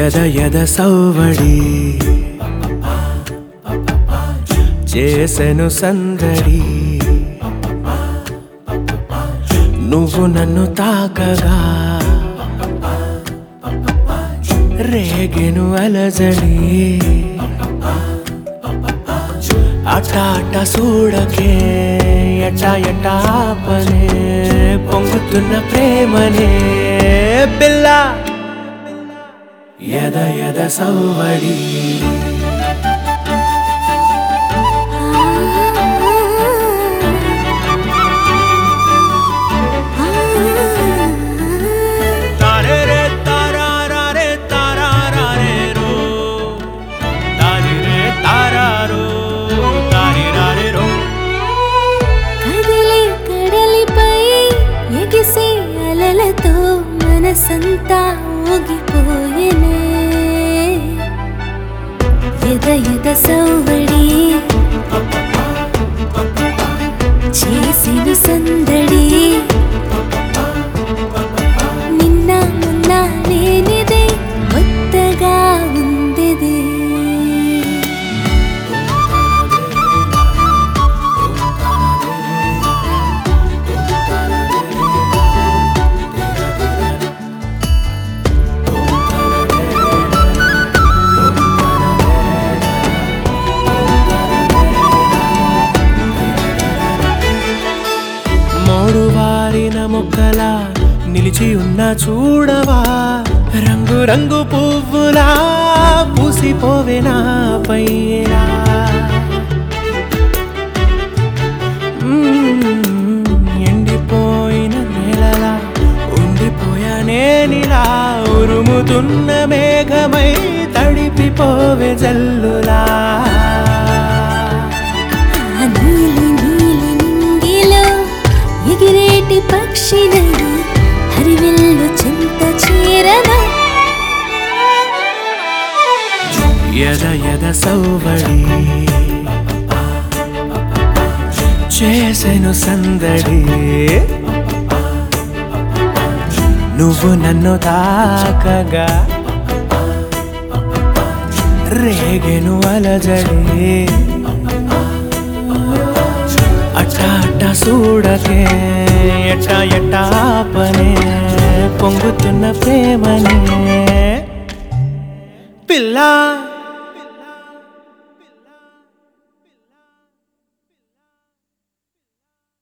ఎద ఎద సౌవడి చేసెను సందడి నువ్వు నన్ను తాకగా రేగెను అలజడి అట అట చూడకే ఎట ఎట ఆపనే పొంగుతున్న ప్రేమనే పిల్ల ఎద ఎద సవ్వడి తారేరే తారారే తారారే రో తారిరే తారారో తారిరారే రో కదిలే కడలిపై ఎగిసే అలలతో మనసంతా ఊగిపోయేనే ఎద ఎద సౌవడి చేసిన సందడి నిన్న మొన్న లేనిదే కొత్తగా ఉందిది మోడు వారిన మొక్కలా నిలిచి ఉన్న చూడవా రంగు రంగు పువ్వులా పూసిపోవెనా పైరా ఎండిపోయిన నేలలా ఉండిపోయా నేనిలా ఉరుముతున్న మేఘమై తడిపిపోవే జల్లులా ఆ నీలి నీలి నింగిలో ఎగిరేటి పక్షినని హరివిల్లు చింత చీరన ఎద ఎద సౌవడి చేసెను సందడి నువ్వు నన్ను తాకగా రేగెను అలజడి అట్ట అట్ట చూడకే ఎట్ట ఎట్ట ఆపనే పొంగుతున్న ప్రేమనే పిల్ల